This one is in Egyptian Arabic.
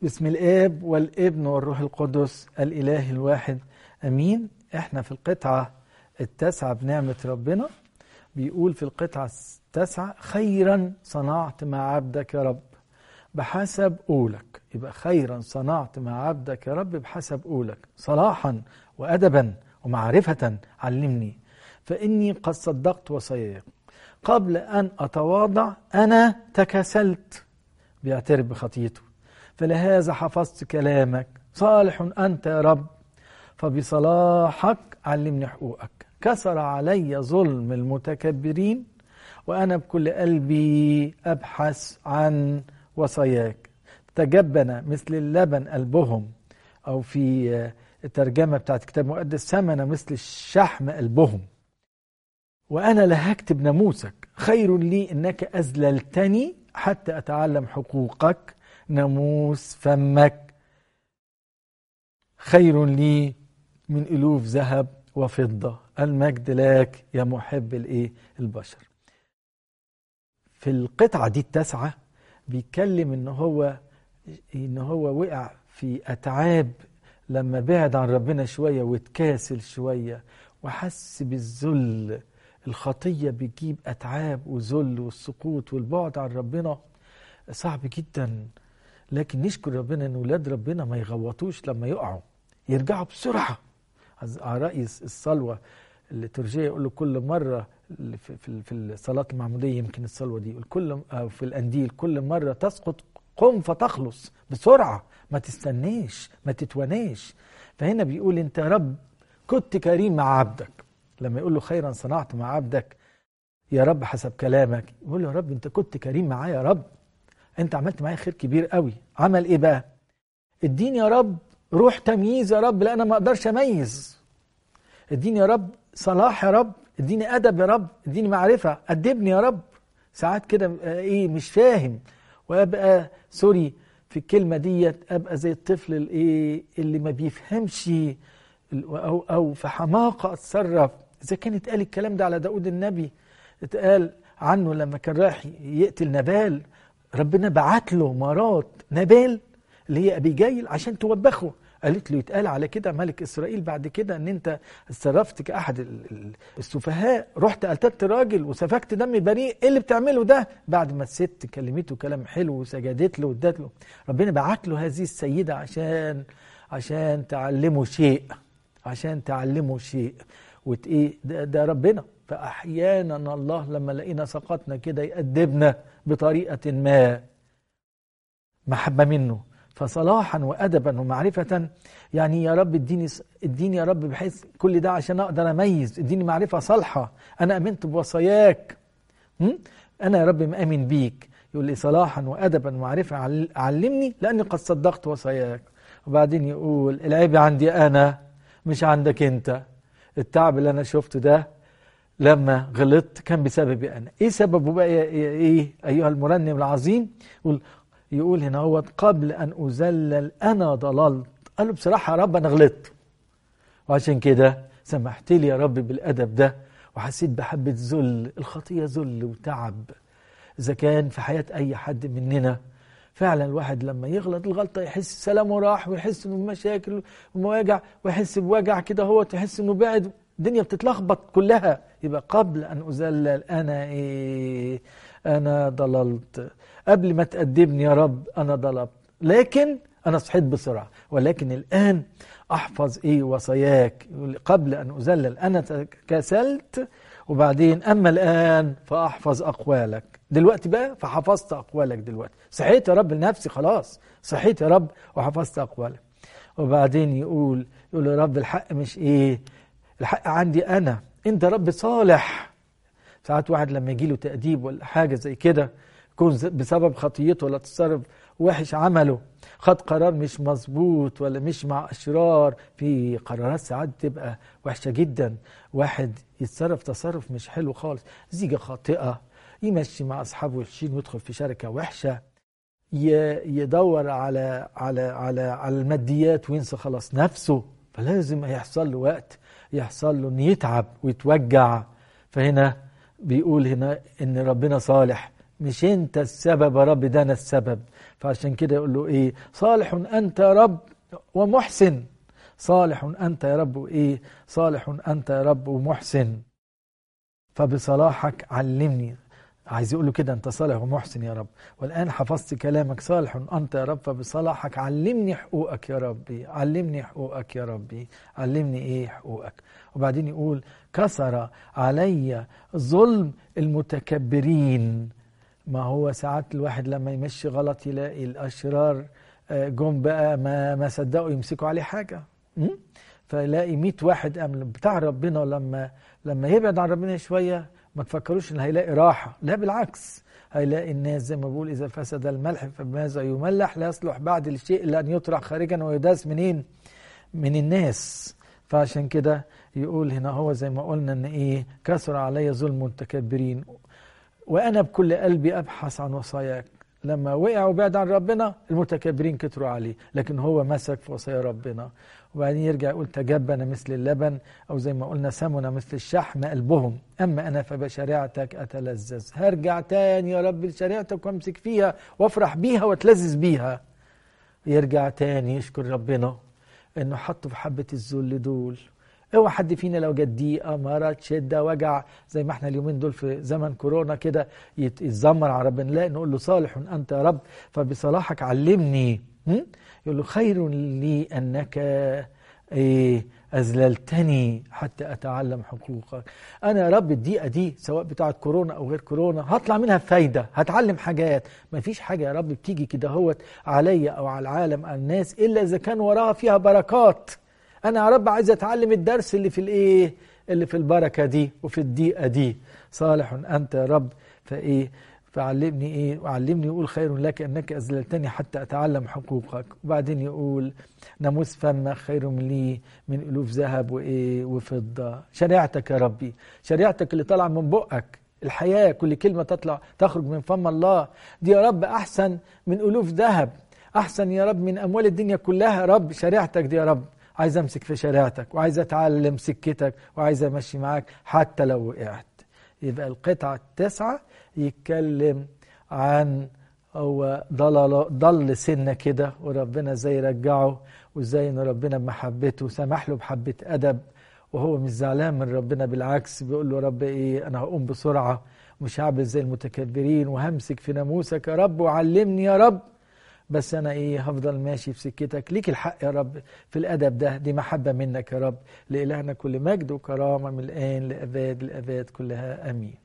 بسم الاب والابن والروح القدس الاله الواحد امين احنا في القطعه التاسعه بنعمه ربنا بيقول في القطعه التاسعه خيرا صنعت مع عبدك يا رب بحسب قولك يبقى خيرا صنعت مع عبدك يا رب بحسب قولك صلاحا وادبا ومعرفه علمني فاني قد صدقت وصاياك قبل ان اتواضع انا تكاسلت بيعترف بخطيته فلهذا حفظت كلامك صالح أنت يا رب فبصلاحك علمني حقوقك كسر علي ظلم المتكبرين وأنا بكل قلبي أبحث عن وصاياك تجبن مثل اللبن قلبهم أو في الترجمة بتاعت كتاب مقدس سمن مثل الشحم قلبهم وأنا لهكت بناموسك خير لي إنك أذللتني حتى أتعلم حقوقك ناموس فمك خير لي من ألوف ذهب وفضة المجد لك يا محب الايه البشر في القطعة دي التاسعة بيتكلم ان هو ان هو وقع في اتعاب لما بعد عن ربنا شوية واتكاسل شوية وحس بالذل الخطية بتجيب أتعاب وذل والسقوط والبعد عن ربنا صعب جدا لكن نشكر ربنا ان ولاد ربنا ما يغوطوش لما يقعوا يرجعوا بسرعه على راي الصلوه الليتورجيه يقول له كل مره في في في الصلاه المعموديه يمكن الصلوه دي يقول كل أو في الانديل كل مره تسقط قم فتخلص بسرعه ما تستنيش ما تتوناش فهنا بيقول انت يا رب كنت كريم مع عبدك لما يقول له خيرا صنعت مع عبدك يا رب حسب كلامك يقول له يا رب انت كنت كريم معايا يا رب انت عملت معايا خير كبير قوي عمل ايه بقى اديني يا رب روح تمييز يا رب لان انا ما اقدرش اميز اديني يا رب صلاح يا رب اديني ادب يا رب اديني معرفه ادبني يا رب ساعات كده ايه مش فاهم وابقى سوري في الكلمه ديت ابقى زي الطفل الايه اللي ما بيفهمش او او في حماقه اتصرف اذا كان اتقال الكلام ده على داود النبي اتقال عنه لما كان رايح يقتل نبال ربنا بعت له مرات نبال اللي هي ابيجايل عشان توبخه قالت له يتقال على كده ملك اسرائيل بعد كده ان انت اتصرفت كاحد السفهاء رحت قتلت راجل وسفكت دم بريء ايه اللي بتعمله ده بعد ما الست كلمته كلام حلو وسجدت له وادت له ربنا بعت له هذه السيده عشان عشان تعلمه شيء عشان تعلمه شيء وت ايه ده, ده ربنا فاحيانا الله لما لقينا سقطنا كده يأدبنا بطريقه ما محبه منه فصلاحا وادبا ومعرفه يعني يا رب اديني اديني يا رب بحيث كل ده عشان اقدر اميز اديني معرفه صالحه انا امنت بوصاياك انا يا رب مامن بيك يقول لي صلاحا وادبا ومعرفه علمني لاني قد صدقت وصاياك وبعدين يقول العيب عندي انا مش عندك انت التعب اللي انا شفته ده لما غلطت كان بسببي انا ايه سببه بقى ايه ايها المرنم العظيم يقول يقول هنا هو قبل ان اذلل انا ضللت قال له بصراحه يا رب انا غلطت وعشان كده سمحت لي يا رب بالادب ده وحسيت بحبه ذل الخطيه ذل وتعب اذا كان في حياه اي حد مننا فعلا الواحد لما يغلط الغلطه يحس سلامه راح ويحس انه مشاكل ومواجع ويحس بوجع كده هو تحس انه بعد الدنيا بتتلخبط كلها يبقى قبل ان اذلل انا ايه انا ضللت قبل ما تأدبني يا رب انا ضللت لكن انا صحيت بسرعه ولكن الان احفظ ايه وصاياك قبل ان اذلل انا تكاسلت وبعدين اما الان فاحفظ اقوالك دلوقتي بقى فحفظت اقوالك دلوقتي صحيت يا رب لنفسي خلاص صحيت يا رب وحفظت اقوالك وبعدين يقول يقول يا رب الحق مش ايه الحق عندي انا انت رب صالح ساعات واحد لما يجي له تأديب ولا حاجه زي كده يكون بسبب خطيته ولا تصرف وحش عمله خد قرار مش مظبوط ولا مش مع اشرار في قرارات ساعات تبقى وحشه جدا واحد يتصرف تصرف مش حلو خالص زيجه خاطئه يمشي مع اصحابه وحشين ويدخل في شركه وحشه يدور على على على على الماديات وينسى خلاص نفسه فلازم هيحصل له وقت يحصل له انه يتعب ويتوجع فهنا بيقول هنا ان ربنا صالح مش انت السبب يا رب ده انا السبب فعشان كده يقول له ايه صالح انت يا رب ومحسن صالح انت يا رب وايه صالح انت يا رب ومحسن فبصلاحك علمني عايز يقول له كده انت صالح ومحسن يا رب والان حفظت كلامك صالح انت يا رب فبصلاحك علمني حقوقك يا ربي علمني حقوقك يا ربي علمني ايه حقوقك وبعدين يقول كسر علي ظلم المتكبرين ما هو ساعات الواحد لما يمشي غلط يلاقي الاشرار جم بقى ما ما صدقوا يمسكوا عليه حاجه فيلاقي 100 واحد امن بتاع ربنا لما لما يبعد عن ربنا شويه ما تفكروش ان هيلاقي راحه لا بالعكس هيلاقي الناس زي ما بقول اذا فسد الملح فبماذا يملح لا يصلح بعد الشيء الا ان يطرح خارجا ويداس منين من الناس فعشان كده يقول هنا هو زي ما قلنا ان ايه كسر علي ظلم المتكبرين وانا بكل قلبي ابحث عن وصاياك لما وقع وبعد عن ربنا المتكبرين كتروا عليه لكن هو مسك في وصايا ربنا وبعدين يرجع يقول تجبن مثل اللبن او زي ما قلنا سمن مثل الشحم قلبهم اما انا فبشريعتك اتلذذ هرجع تاني يا رب لشريعتك وامسك فيها وافرح بيها واتلذذ بيها يرجع تاني يشكر ربنا انه حطه في حبه الذل دول اوعى حد فينا لو جت ضيقه مرض شده وجع زي ما احنا اليومين دول في زمن كورونا كده يتذمر على ربنا لا نقول له صالح انت يا رب فبصلاحك علمني يقول له خير لي انك ايه اذللتني حتى اتعلم حقوقك انا يا رب الدقيقه دي سواء بتاعه كورونا او غير كورونا هطلع منها بفايده هتعلم حاجات ما فيش حاجه يا رب بتيجي كده هوت عليا او على العالم او الناس الا اذا كان وراها فيها بركات انا يا رب عايز اتعلم الدرس اللي في الايه اللي في البركه دي وفي الدقيقه دي صالح انت يا رب فايه فعلمني ايه وعلمني يقول خير لك انك اذللتني حتى اتعلم حقوقك وبعدين يقول ناموس فمك خير من لي من الوف ذهب وايه وفضه شريعتك يا ربي شريعتك اللي طالعه من بقك الحياه كل كلمه تطلع تخرج من فم الله دي يا رب احسن من الوف ذهب احسن يا رب من اموال الدنيا كلها يا رب شريعتك دي يا رب عايز امسك في شريعتك وعايز اتعلم سكتك وعايز امشي معاك حتى لو وقعت يبقى القطعه التاسعه يتكلم عن هو ضل ضل سنه كده وربنا ازاي يرجعه وازاي ان ربنا بمحبته سمح له بحبه ادب وهو مش زعلان من ربنا بالعكس بيقول له رب ايه انا هقوم بسرعه مش هعمل زي المتكبرين وهمسك في ناموسك يا رب وعلمني يا رب بس انا ايه هفضل ماشي في سكتك ليك الحق يا رب في الادب ده دي محبه منك يا رب لالهنا كل مجد وكرامه من الان لاباد الاباد كلها امين